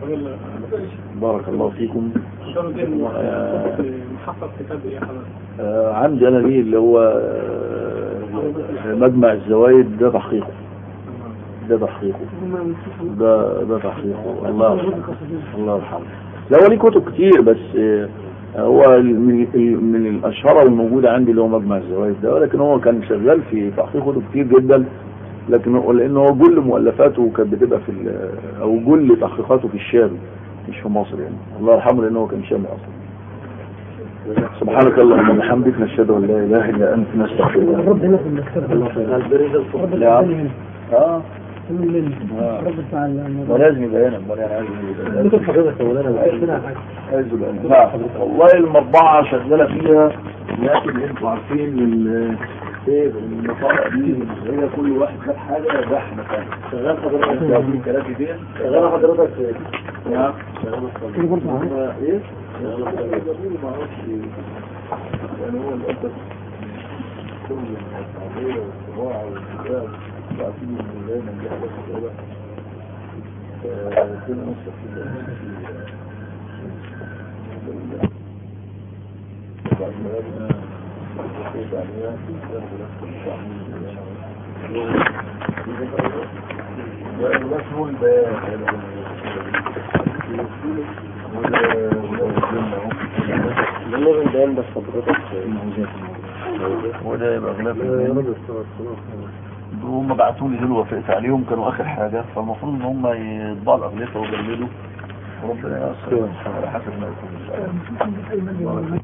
بارك الله فيكم آه. محقق كتاب ايه حضرتك؟ آه، عندي انا دي اللي هو آه، مجمع الزوايد ده تحقيقه ده تحقيقه ده ده تحقيقه الله يرحمه الله يرحمه لا هو ليه كتب كتير بس آه، هو من من الاشهر الموجوده عندي اللي هو مجمع الزوايد ده ولكن هو كان شغال في تحقيق كتب كتير جدا لكن هو لان هو كل مؤلفاته كانت بتبقى في ال- او كل تحقيقاته في الشام مش في مصر يعني الله يرحمه لان هو كان شامي اصلا سبحانك اللهم وبحمدك نشهد ان لا اله الا انت نستغفرك الرب هنا في المكتبة الرب نعم. الثاني هنا اه من الليل آه. الرب بتاع ال- ولازم يبقى هنا امال يعني عايز يبقى هنا. كتب حضرتك يا مولانا بقى كده حاجة عايز يبقى هنا. نعم والله المطبعه شغاله فيها لكن انتوا عارفين ال- ايه المطابع دي هي كل واحد خد حاجه راح مكانه شغال حضرتك في الكراسي دي شغال حضرتك في نعم كده برضه عارف. هو ايه؟ شغال حضرتك ما اعرفش يعني هو الاسد كل التعبير والصراع والكتاب وعارفين ان دايما دي حاجات كده كل نصف النور البيان بس حضرتك وده يبقى غلاف البيان. هم بعتوا لي دول وافقت عليهم كانوا اخر حاجه فالمفروض ان هم يطبعوا الاغلفه ويجلدوا وربنا ييسر على حسب ما يكون ان شاء الله